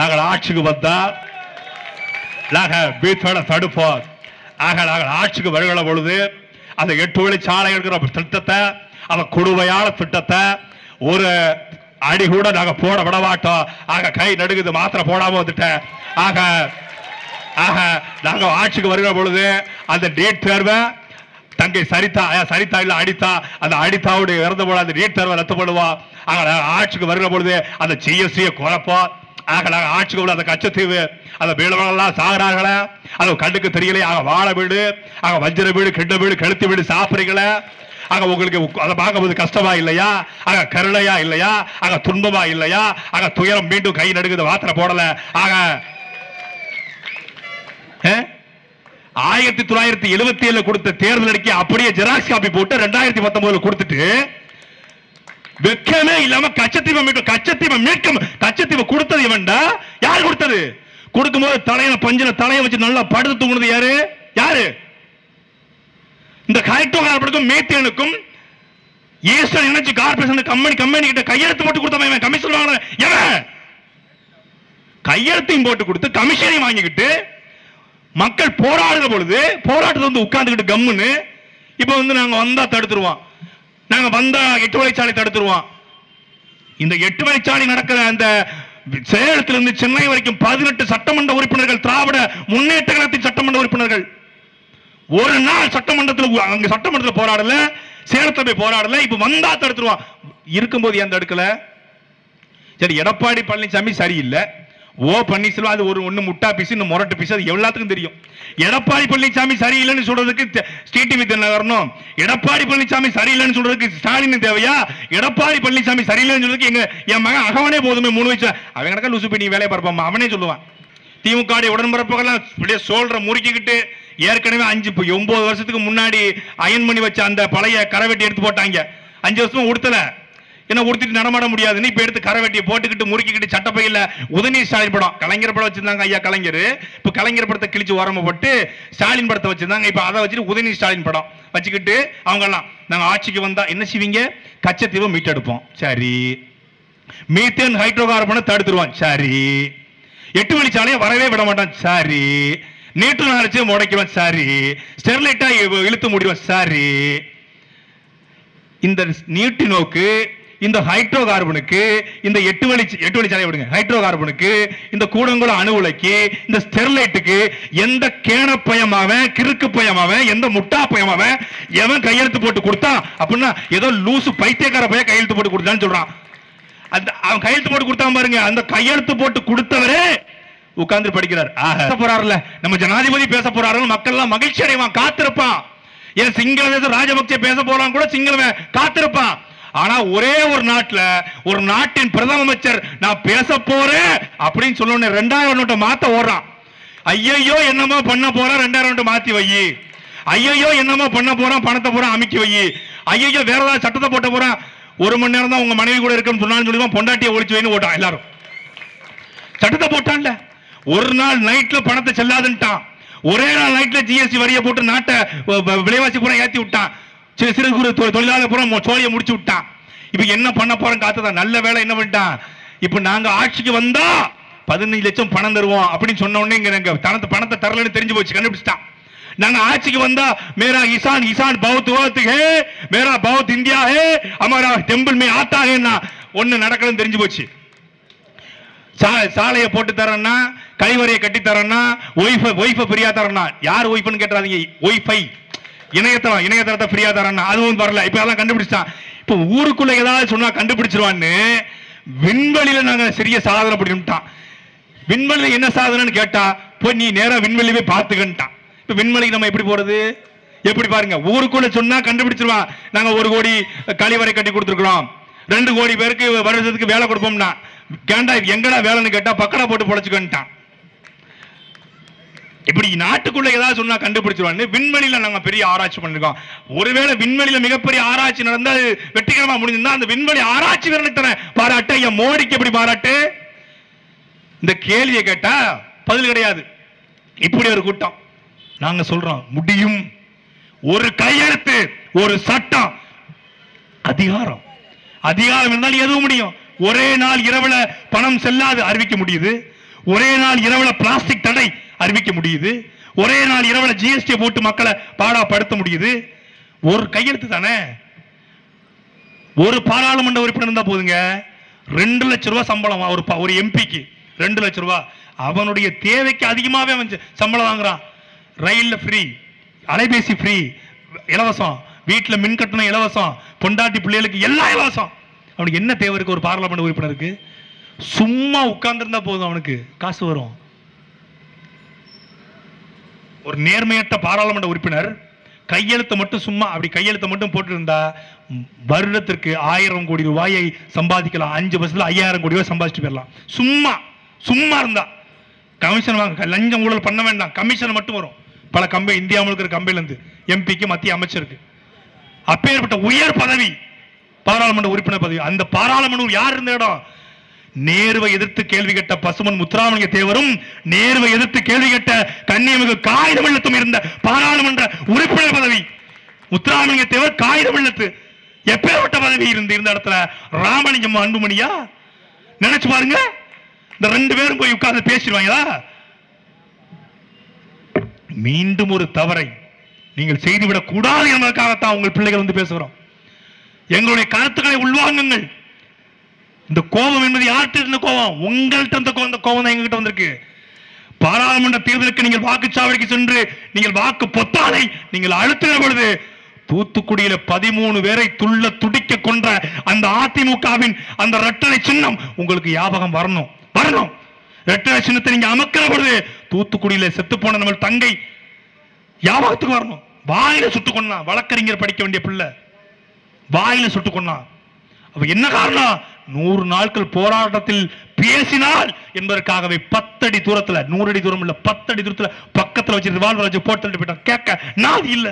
நாங்கள் ஆட்சிக்கு வந்தா நாங்கள் பீத்தோட தடுப்போம் ஆக நாங்கள் ஆட்சிக்கு வருகிற பொழுது அந்த எட்டு வழி சாலை இருக்கிற திட்டத்தை அந்த கொடுமையான திட்டத்தை ஒரு அடி கூட நாங்க போட விட மாட்டோம் ஆக கை நடுங்குது மாத்திரை போடாம வந்துட்டேன் ஆக ஆக நாங்க ஆட்சிக்கு வருகிற பொழுது அந்த டேட் தேர்வை தங்கை சரிதா அஹ், சரிதா இல்ல அடித்தா அந்த அடித்தாவுடைய இறந்த போல அந்த நீட் தேர்வை ரத்து பண்ணுவோம் ஆக நாங்க ஆட்சிக்கு வருகிற பொழுது அந்த ஜிஎஸ்டியை குறைப்போம் ஆக நாங்க ஆட்சிக்கு உள்ள அந்த கச்சத்தீவு அந்த வீடுகளெல்லாம் சாகுறாங்களே அது கண்ணுக்கு தெரியலையே ஆக வாழை வீடு ஆக வஞ்சிர வீடு கிண்ட வீடு கழுத்து வீடு சாப்பிடுறீங்களே ஆக உங்களுக்கு உக்- அதை பார்க்கும்போது கஷ்டமா இல்லையா ஆக கருணையா இல்லையா ஆக துன்பமா இல்லையா ஆக துயரம் மீண்டும் கை நடுங்குது மாத்திரை போடல ஆக அஹ்? ஆயிரத்தி தொள்ளாயிரத்தி எழுபத்தி ஏழுல கொடுத்த தேர்தல் அறிக்கை அப்படியே ஜெராக்ஸ் காப்பி போட்டு ரெண்டாயிரத்தி பத்தொன்பதுல கொடுத்துட்டு வெக்கமே இல்லாம கச்சத்தீவை மீட்டும் கச்சத்தீவை மீட்கும் கச்சத்தீவை கொடுத்தது இவன்டா யார் கொடுத்தது கொடுக்கும்போது தலையில பஞ்சில தலையை வச்சு நல்லா படுத்து தூங்குனது யாரு யாரு இந்த ஹைட்ரோகார்பனுக்கும் மேத்தேனுக்கும் eastern energy corporation company company கிட்ட கையெழுத்து போட்டு கொடுத்தவன் இவன் கமிஷன் வாங்கின எவன் கையெழுத்தையும் போட்டு கொடுத்து கமிஷனையும் வாங்கிக்கிட்டு மக்கள் போராடுற பொழுது போராட்டத்தை வந்து உட்கார்ந்துக்கிட்டு கம்முன்னு இப்ப வந்து நாங்க வந்தா தடுத்துருவோம் நாங்க வந்தா எட்டு வழிச்சாலை தடுத்துருவோம் இந்த எட்டு வழிச்சாலை நடக்கிற அந்த சேலத்திலிருந்து சென்னை வரைக்கும் பதினெட்டு சட்டமன்ற உறுப்பினர்கள் திராவிட முன்னேற்ற கழகத்தின் சட்டமன்ற உறுப்பினர்கள் ஒரு நாள் சட்டமன்றத்தில் உ- அங்க சட்டமன்றத்தில் போராடல சேலத்துல போய் போராடல இப்ப வந்தா தடுத்துருவான் இருக்கும்போது ஏன் தடுக்கல சரி எடப்பாடி பழனிசாமி சரியில்லை ஓ பன்னீர்செல்வம் அது ஒரு ஒண்ணு முட்டா பீஸ் இன்னும் முரட்டு பீஸ் அது எல்லாத்துக்கும் தெரியும் எடப்பாடி பழனிசாமி சரியில்லைன்னு சொல்றதுக்கு த- ஸ்ரீ டிவி வரணும் எடப்பாடி பழனிசாமி சரியில்லைன்னு சொல்றதுக்கு ஸ்டாலின் தேவையா எடப்பாடி பழனிசாமி சரியில்லைன்னு சொல்றதுக்கு எங்க என் மகன் அகவனே போதுமே மூணு வயசு அவன் கணக்கா லூசு பண்ணி வேலையை பார்ப்பான் அவனே சொல்லுவான் திமுக வுடைய உடன்பிறப்புகள்லாம் அப்படியே சோல்ற முறுக்கிக்கிட்டு ஏற்கனவே அஞ்சு இப்போ ஒன்பது வருஷத்துக்கு முன்னாடி அயன் பண்ணி வச்ச அந்த பழைய கரவெட்டி எடுத்து போட்டாங்க அஞ்சு வருஷமா உடுத்தல என்ன உடுத்திட்டு நடமாட முடியாதுன்னு இப்ப எடுத்து கரவெட்டியை போட்டுக்கிட்டு முறுக்கிக்கிட்டு சட்டப்பையில உதயநிதி ஸ்டாலின் படம் கலைஞர் படம் வச்சிருந்தாங்க ஐயா கலைஞர் இப்ப கலைஞர் படத்தை கிழிச்சு ஓரமா போட்டு ஸ்டாலின் படத்தை வச்சிருந்தாங்க இப்ப அதை வச்சுட்டு உதயநிதி ஸ்டாலின் படம் வச்சுக்கிட்டு அவங்க எல்லாம் நாங்க ஆட்சிக்கு வந்தா என்ன செய்வீங்க கச்சத்தீவை மீட்டெடுப்போம் சரி மீத்தேன் ஹைட்ரோ கார்பனை தடுத்துருவான் சரி எட்டு வழிச்சாலையை வரவே விட மாட்டான் சரி நீட்டு நாளைச்சு முடைக்குவான் சரி ஸ்டெர்லைட்டா இ- இழுத்து முடிவான் சரி இந்த நீட்டு நோக்கு இந்த ஹைட்ரோ கார்பனுக்கு இந்த எட்டு வழி எட்டு வழி சாலை விடுங்க ஹைட்ரோ கார்பனுக்கு இந்த கூடங்குளம் அணு உலைக்கு இந்த ஸ்டெர்லைட்டுக்கு எந்த கேன பயமாவன் கிறுக்கு பயமாவன் எந்த முட்டா பயமாவன் எவன் கையெழுத்து போட்டு கொடுத்தான் அப்படின்னா ஏதோ லூசு பைத்தியக்கார பையன் கையெழுத்து போட்டு கொடுத்தான்னு சொல்றான் அந்த அவன் கையெழுத்து போட்டு கொடுத்தான் பாருங்க அந்த கையெழுத்து போட்டு கொடுத்தவரே உட்கார்ந்து படிக்கிறார் ஆக, பேச போறாருல நம்ம ஜனாதிபதி பேச போறாரு மக்கள் எல்லாம் மகிழ்ச்சி அடைவான் காத்திருப்பான் ஏன் சிங்கள தேசம் ராஜபக்சே பேச போறான் கூட சிங்களவன் காத்திருப்பான் ஆனா ஒரே ஒரு நாட்டுல ஒரு நாட்டின் பிரதம அமைச்சர் நான் பேச போறேன் அப்படின்னு சொன்ன ரெண்டாயிரம் நோட்டை மாத்த ஓடுறான் ஐயையோ என்னமோ பண்ண போறான் ரெண்டாயிரம் நோட்டை மாத்தி வை ஐயையோ என்னமோ பண்ண போறான் பணத்தை பூரா அமைக்கி வை ஐயையோ வேற ஏதாவது சட்டத்தை போட்ட போறான் ஒரு மணி நேரம் தான் உங்க மனைவி கூட இருக்குன்னு சொன்னாலும் சொல்லுவான் பொண்டாட்டியை ஒழிச்சு வைன்னு ஓட்டான் எல்லாரும் சட்டத்தை போட்டான்ல ஒரு நாள் நைட்ல பணத்தை செல்லாதுன்ட்டான் ஒரே நாள் நைட்ல ஜிஎஸ்டி வரியை போட்டு நாட்டை வ- வ- விலைவாசி பூரா ஏத்தி விட்டான் சிறு சிறு குறு தொ- தொழிலாளர் பூரா மொ- சோழியை முடிச்சு விட்டான் இப்ப என்ன பண்ண போறோம் காத்துதான் நல்ல வேலை என்ன பண்ணிட்டான் இப்ப நாங்க ஆட்சிக்கு வந்தா பதினஞ்சு லட்சம் பணம் தருவோம் அப்படின்னு சொன்ன உடனே இங்க நாங்க பணத்தை பணத்தை தரலன்னு தெரிஞ்சு போச்சு கண்டுபிடிச்சிட்டான் நாங்க ஆட்சிக்கு வந்தா மேரா ईशान ईशान बहुत बहुत है मेरा बहुत इंडिया है हमारा टेम्पल में आता है ना ஒண்ணு நடக்கணும்னு தெரிஞ்சு போச்சு சா- சாலையை போட்டு தரேன்னா கழிவறையை கட்டி தரேன்னா ஒய்ஃபை ஒய்ஃபை ஃப்ரீயா தரேன்னா யார் ஒய்ஃப்னு கேட்டுறாதீங்க ஒய்ஃபை இணையதளம் இணையதளத்தை ஃப்ரீயா தரேன்னா அதுவும் வரல இப்ப எல்லாம் கண்டுபிடிச்சிட்டான் இப்ப ஊருக்குள்ள ஏதாவது சொன்னா கண்டுபிடிச்சிருவான்னு விண்வெளியில நாங்க சிறிய சாதனை பண்ணிட்டான் விண்வெளியில என்ன சாதனைன்னு கேட்டா போய் நீ நேரா விண்வெளி போய் பார்த்துக்கன்ட்டான் இப்ப விண்வெளிக்கு நம்ம எப்படி போறது எப்படி பாருங்க ஊருக்குள்ள சொன்னா கண்டுபிடிச்சிருவான் நாங்க ஒரு கோடி கழிவறை கட்டி கொடுத்துருக்கோம் ரெண்டு கோடி பேருக்கு வருஷத்துக்கு வேலை கொடுப்போம்னா கேண்டா இது எங்கடா வேலைன்னு கேட்டா பக்கடா போட்டு பொழைச்சுக்கன்ட்டான் இப்படி நாட்டுக்குள்ள ஏதாவது சொன்னா கண்டுபிடிச்சிருவான்னு விண்வெளியில நாங்க பெரிய ஆராய்ச்சி பண்ணிருக்கோம் ஒருவேளை விண்வெளியில மிகப்பெரிய ஆராய்ச்சி நடந்தா அது வெற்றிகரமா முடிஞ்சிருந்தா அந்த விண்வெளி ஆராய்ச்சி வீரனுக்கு தரேன் பாராட்டு ஐயா மோடிக்கு எப்படி பாராட்டு இந்த கேள்வியை கேட்டா பதில் கிடையாது இப்படி ஒரு கூட்டம் நாங்க சொல்றோம் முடியும் ஒரு கையெழுத்து ஒரு சட்டம் அதிகாரம் அதிகாரம் இருந்தால் எதுவும் முடியும் ஒரே நாள் இரவுல பணம் செல்லாது அறிவிக்க முடியுது ஒரே நாள் இரவுல பிளாஸ்டிக் தடை அறிவிக்க முடியுது ஒரே நாள் இரவுல ஜிஎஸ்டி போட்டு மக்களை பாடாப்படுத்த முடியுது ஒரு கையெழுத்து தானே ஒரு பாராளுமன்ற உறுப்பினர் இருந்தா போதுங்க ரெண்டு லட்ச ரூபாய் சம்பளம் ஒரு ப- ஒரு எம்பிக்கு ரெண்டு லட்ச ரூபாய் அவனுடைய தேவைக்கு அதிகமாவே அவன் ச- சம்பளம் வாங்குறான் ரயில்ல ஃப்ரீ அலைபேசி ஃப்ரீ இலவசம் வீட்டுல மின் கட்டணம் இலவசம் பொண்டாட்டி பிள்ளைகளுக்கு எல்லாம் இலவசம் அவனுக்கு என்ன தேவை இருக்கு ஒரு பாராளுமன்ற உறுப்பினருக்கு சும்மா உட்கார்ந்திருந்தா போதும் அவனுக்கு காசு வரும் ஒரு நேர்மையற்ற பாராளுமன்ற உறுப்பினர் கையெழுத்து மட்டும் சும்மா அப்படி கையெழுத்தை மட்டும் போட்டு இருந்தா வருடத்திற்கு ஆயிரம் கோடி ரூபாயை சம்பாதிக்கலாம் அஞ்சு வருஷத்துல ஐயாயிரம் கோடி ரூபாய் சம்பாதிச்சுட்டு போயிடலாம் சும்மா சும்மா இருந்தா கமிஷன் வாங்க லஞ்சம் ஊழல் பண்ண வேண்டாம் கமிஷன் மட்டும் வரும் பல கம்பெனி இந்தியா முழுக்க இருக்கிற கம்பெனில இருந்து எம்பிக்கு மத்திய அமைச்சருக்கு அப்பேற்பட்ட உயர் பதவி பாராளுமன்ற உறுப்பினர் பதவி அந்த பாராளுமன்ற யார் இருந்த இடம் நேருவை எதிர்த்து கேள்வி கேட்ட பசுமன் முத்துராமலிங்க தேவரும் நேருவை எதிர்த்து கேள்வி கேட்ட கன்னியமிகு காகித வெள்ளத்தும் இருந்த பாராளுமன்ற உறுப்பினர் பதவி முத்துராமலிங்க தேவர் காகித வெள்ளத்து எப்பேற்பட்ட பதவி இருந்து இருந்த இடத்துல ராமலிங்கம் அன்புமணியா நினைச்சு பாருங்க இந்த ரெண்டு பேரும் போய் உட்கார்ந்து பேசிடுவாங்களா மீண்டும் ஒரு தவறை நீங்கள் செய்துவிடக் கூடாது என்பதற்காகத்தான் உங்கள் பிள்ளைகள் வந்து பேசுகிறோம் எங்களுடைய கருத்துக்களை உள்வாங்குங்கள் இந்த கோபம் என்பது யார்கிட்ட இருந்த கோபம் உங்கள்கிட்ட இருந்த கோ- இந்த கோபம் தான் எங்ககிட்ட வந்திருக்கு பாராளுமன்ற தேர்தலுக்கு நீங்கள் வாக்குச்சாவடிக்கு சென்று நீங்கள் வாக்கு பொத்தானை நீங்கள் அழுத்துகிற பொழுது தூத்துக்குடியில பதிமூணு பேரை துள்ள துடிக்க கொன்ற அந்த அதிமுகவின் அந்த ரெட்டலை சின்னம் உங்களுக்கு ஞாபகம் வரணும் வரணும் ரெட்டலை சின்னத்தை நீங்க அமக்கிற பொழுது தூத்துக்குடியில செத்து போன நம்ம தங்கை ஞாபகத்துக்கு வரணும் வாயில சுட்டு கொண்டான் வழக்கறிஞர் படிக்க வேண்டிய பிள்ளை வாயில சுட்டு கொண்டான் அப்ப என்ன காரணம் நூறு நாட்கள் போராட்டத்தில் பேசினால் என்பதற்காகவே பத்தடி தூரத்துல நூறு அடி தூரம் இல்ல பத்தடி தூரத்துல பக்கத்துல வச்சு ரிவால்வர் வச்சு போட்டு தள்ளிட்டு போயிட்டான் கேட்க நாதி இல்ல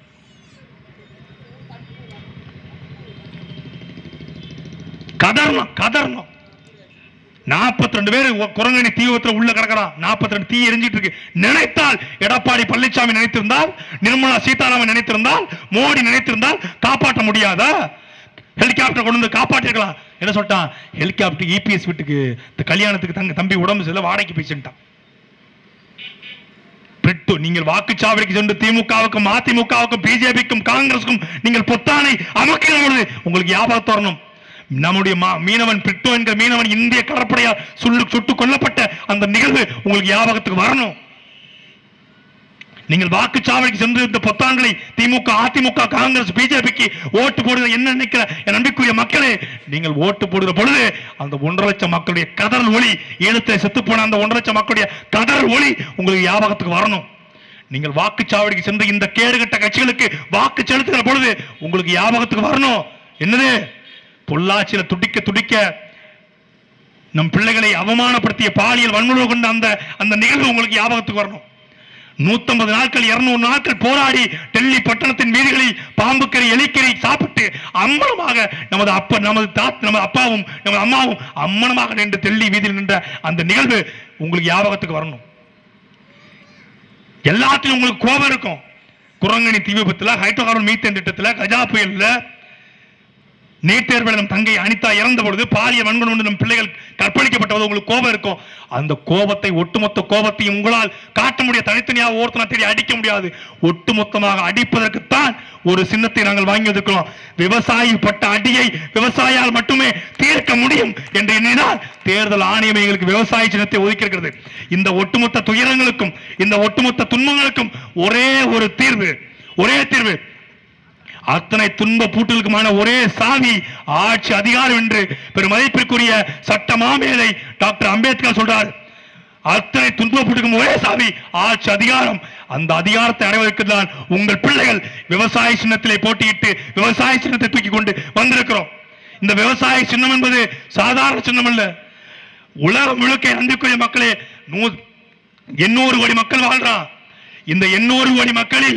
கதறணும் கதறணும் நாற்பத்தி ரெண்டு பேர் உ- குரங்கணி தீவிரத்துல உள்ள கிடக்கிறான் நாற்பத்தி ரெண்டு தீ எரிஞ்சிட்டு இருக்கு நினைத்தால் எடப்பாடி பழனிசாமி நினைத்திருந்தால் நிர்மலா சீதாராமன் நினைத்திருந்தால் மோடி நினைத்திருந்தால் காப்பாற்ற முடியாதா ஹெலிகாப்டர் கொண்டு வந்து காப்பாற்றிருக்கலாம் என்ன சொல்லிட்டான் ஹெலிகாப்டர் இபிஎஸ் வீட்டுக்கு இந்த கல்யாணத்துக்கு தங்க தம்பி உடம்பு சரியில்லை வாடகைக்கு பேசிட்டான் பிரிட்டு நீங்கள் வாக்குச்சாவடிக்கு சென்று திமுகவுக்கும் அதிமுகவுக்கும் பிஜேபிக்கும் காங்கிரஸுக்கும் நீங்கள் பொத்தானை அமக்கிற பொழுது உங்களுக்கு ஞாபகத்து வரணும் நம்முடைய மா- மீனவன் பிரிட்டோ என்கிற மீனவன் இந்திய கடற்படையால் சுள்ளு சுட்டு கொல்லப்பட்ட அந்த நிகழ்வு உங்களுக்கு ஞாபகத்துக்கு வரணும் நீங்கள் வாக்குச்சாவடிக்கு சென்று இந்த பொத்தான்களை திமுக அதிமுக காங்கிரஸ் பிஜேபிக்கு ஓட்டு போடுகிற என்ன நினைக்கிற என் அன்பிற்குரிய மக்களே நீங்கள் ஓட்டு போடுகிற பொழுது அந்த ஒன்றரை லட்சம் மக்களுடைய கதறல் ஒளி ஈழத்தை செத்து போன அந்த ஒன்றரை லட்சம் மக்களுடைய கதறல் ஒளி உங்களுக்கு ஞாபகத்துக்கு வரணும் நீங்கள் வாக்குச்சாவடிக்கு சென்று இந்த கேடுகட்ட கட்சிகளுக்கு வாக்கு செலுத்துகிற பொழுது உங்களுக்கு ஞாபகத்துக்கு வரணும் என்னது பொள்ளாச்சியில துடிக்க துடிக்க நம் பிள்ளைகளை அவமானப்படுத்திய பாலியல் வன்முறை கொண்ட அந்த அந்த நிகழ்வு உங்களுக்கு ஞாபகத்துக்கு வரணும் நூத்தம்பது நாட்கள் இருநூறு நாட்கள் போராடி டெல்லி பட்டணத்தின் வீதிகளில் பாம்புக்கறி எலிக்கறி சாப்பிட்டு அம்மனமாக நமது அப்பா நமது தாத் நமது அப்பாவும் நமது அம்மாவும் அம்மனமாக நின்று டெல்லி வீதியில் நின்ற அந்த நிகழ்வு உங்களுக்கு ஞாபகத்துக்கு வரணும் எல்லாத்திலும் உங்களுக்கு கோபம் இருக்கும் குரங்கணி தீ விபத்துல ஹைட்ரோ கார்பன் மீத்தேன் திட்டத்துல கஜா புயல்ல நீட் தேர்வில் நம் தங்கை அனிதா இறந்த பொழுது பாலியல் வன்கொடுமை கொண்டு நம் பிள்ளைகள் கற்பழிக்கப்பட்டது உங்களுக்கு கோபம் இருக்கும் அந்த கோபத்தை ஒட்டுமொத்த கோபத்தையும் உங்களால் காட்ட முடியாது தனித்தனியாக ஒருத்தனை தேடி அடிக்க முடியாது ஒட்டுமொத்தமாக அடிப்பதற்குத்தான் ஒரு சின்னத்தை நாங்கள் வாங்கி வந்திருக்கிறோம் விவசாயி பட்ட அடியை விவசாயியால் மட்டுமே தீர்க்க முடியும் என்று எண்ணினால் தேர்தல் ஆணையம் எங்களுக்கு விவசாய சின்னத்தை ஒதுக்கி இருக்கிறது இந்த ஒட்டுமொத்த துயரங்களுக்கும் இந்த ஒட்டுமொத்த துன்பங்களுக்கும் ஒரே ஒரு தீர்வு ஒரே தீர்வு அத்தனை துன்ப பூட்டலுக்குமான ஒரே சாவி ஆட்சி அதிகாரம் என்று பெரும் மதிப்பிற்குரிய சட்ட மாமேதை டாக்டர் அம்பேத்கர் சொல்றார் அத்தனை துன்ப பூட்டுக்கும் ஒரே சாவி ஆட்சி அதிகாரம் அந்த அதிகாரத்தை அடைவதற்கு தான் உங்கள் பிள்ளைகள் விவசாய சின்னத்திலே போட்டியிட்டு விவசாய சின்னத்தை தூக்கி கொண்டு வந்திருக்கிறோம் இந்த விவசாய சின்னம் என்பது சாதாரண சின்னம் அல்ல உலகம் முழுக்க அன்புக்குரிய மக்களே நூ எண்ணூறு கோடி மக்கள் வாழ்றான் இந்த எண்ணூறு கோடி மக்களில்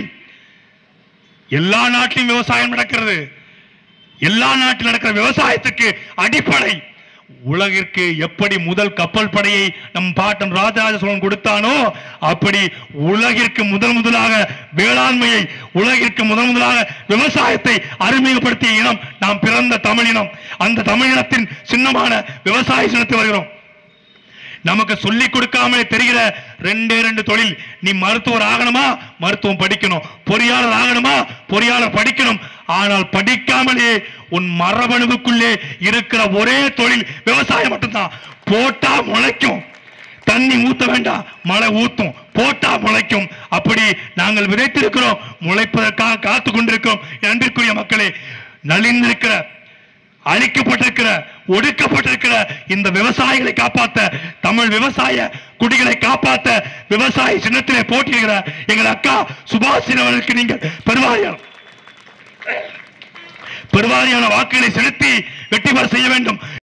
எல்லா நாட்டிலும் விவசாயம் நடக்கிறது எல்லா நாட்டிலும் நடக்கிற விவசாயத்துக்கு அடிப்படை உலகிற்கு எப்படி முதல் கப்பல் படையை நம் பாட்டன் ராஜராஜ சோழன் கொடுத்தானோ அப்படி உலகிற்கு முதல் முதலாக வேளாண்மையை உலகிற்கு முதல் முதலாக விவசாயத்தை அறிமுகப்படுத்திய இனம் நாம் பிறந்த தமிழினம் அந்த தமிழினத்தின் சின்னமான விவசாய சின்னத்தை வருகிறோம் நமக்கு சொல்லிக் கொடுக்காமலே தெரிகிற ரெண்டே ரெண்டு தொழில் நீ மருத்துவர் ஆகணுமா மருத்துவம் படிக்கணும் பொறியாளர் ஆகணுமா பொறியாளர் படிக்கணும் ஆனால் படிக்காமலே உன் மரபணுவுக்குள்ளே இருக்கிற ஒரே தொழில் விவசாயம் மட்டும்தான் போட்டா முளைக்கும் தண்ணி ஊத்த வேண்டாம் மழை ஊத்தும் போட்டா முளைக்கும் அப்படி நாங்கள் விதைத்திருக்கிறோம் முளைப்பதற்காக காத்து கொண்டிருக்கிறோம் அன்பிற்குரிய மக்களே நலிந்திருக்கிற அழிக்கப்பட்டிருக்கிற ஒடுக்கப்பட்டிருக்கிற இந்த விவசாயிகளை காப்பாத்த தமிழ் விவசாய குடிகளை காப்பாத்த விவசாய சின்னத்திலே போட்டியிடுகிற எங்கள் அக்கா சுபாஷின் அவர்களுக்கு நீங்கள் பெருவாரியான பெருவாரியான வாக்குகளை செலுத்தி வெற்றி பெற செய்ய வேண்டும்